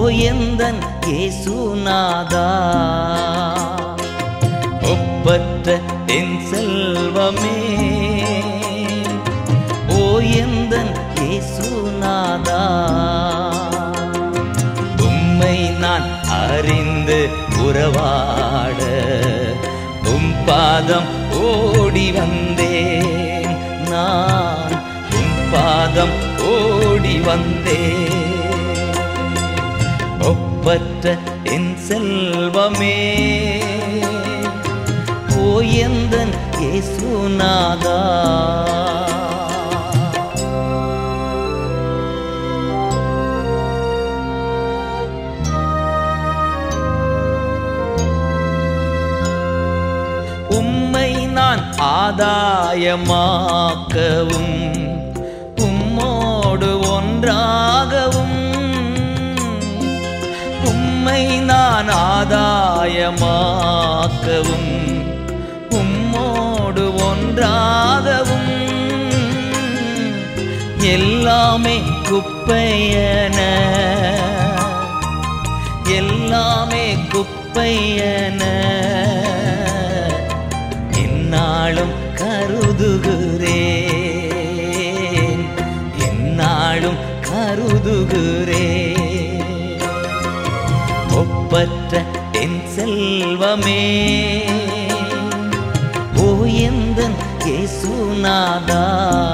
எந்தன் இயேசுநாதா ஒப்பற்ற என் செல்வமே ஓ எந்தன் இயேசுநாதா உம்மை நான் அறிந்து உறவாட உம் பாதம் ஓடி வந்தேன் நான் உம் பாதம் ஓடி வந்தேன் ஒப்பற்ற என் செல்வமே ஓ எந்தன் இயேசுநாதா உம்மை நான் ஆதாயமாக்கவும் உம்மோடு ஒன்றாகவும் உம்மை நான் ஆதாயமாக்கவும் உம்மோடு ஒன்றாகவும் எல்லாமே குப்பையன எல்லாமே குப்பையன என்னாலும் கருதுகிறேன் என்னாலும் கருதுகிறேன் ஒப்பற்ற என் செல்வமே ஓ எந்தன் இயேசுநாதா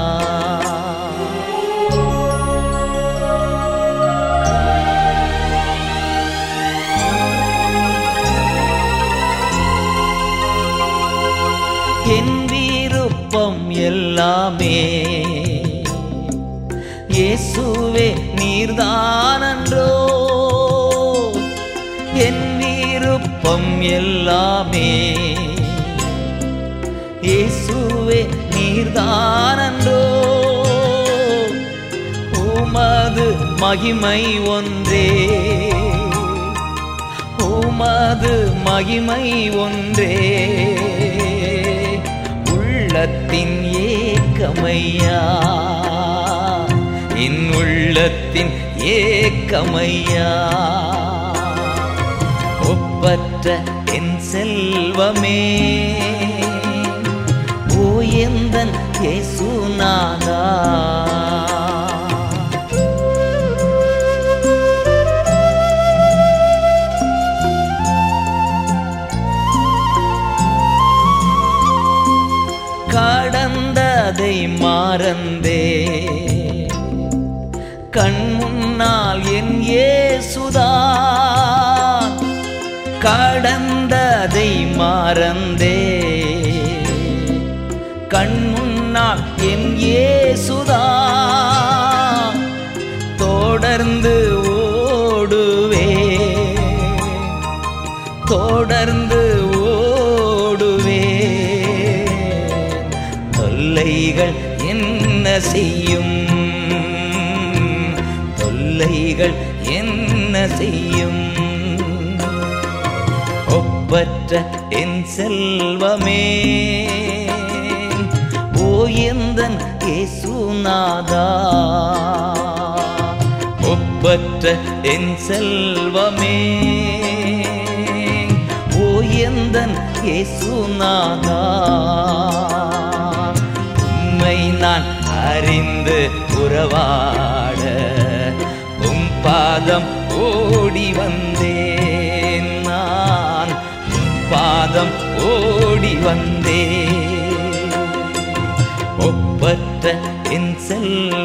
என் விருப்பம் எல்லாமே இயேசுவே நீர்தானன்றோ என் விருப்பம் எல்லாமே இயேசுவே நீர்தானன்றோ உமது மகிமை ஒன்றே உமது மகிமை ஒன்றே உள்ளத்தின் ஏக்கமையா என் உள்ளத்தின் ஏக்கமையா ஒப்பற்ற என் செல்வமே ஓ எந்தன் இயேசுநாதா கடந்ததை மறந்தே கண் முன்னால் என் ஏசுதான் கடந்ததை மறந்தே கண் முன்னால் என் ஏசுதான் தொடர்ந்து ஓடுவே தொடர்ந்து ஓடுவே தொல்லைகள் என்ன செய்யும் தொல்லைகள் என்ன செய்யும் ஒப்பற்ற என் செல்வமே ஓ எந்தன் இயேசுநாதா ஒப்பற்ற என் செல்வமே ஓ எந்தன் இயேசுநாதா உம்மை நான் அறிந்து உறவாட உம் பாதம் ஓடி வந்தேன் நான் உம் பாதம் ஓடி வந்தேன் ஒப்பற்ற என் செல்வ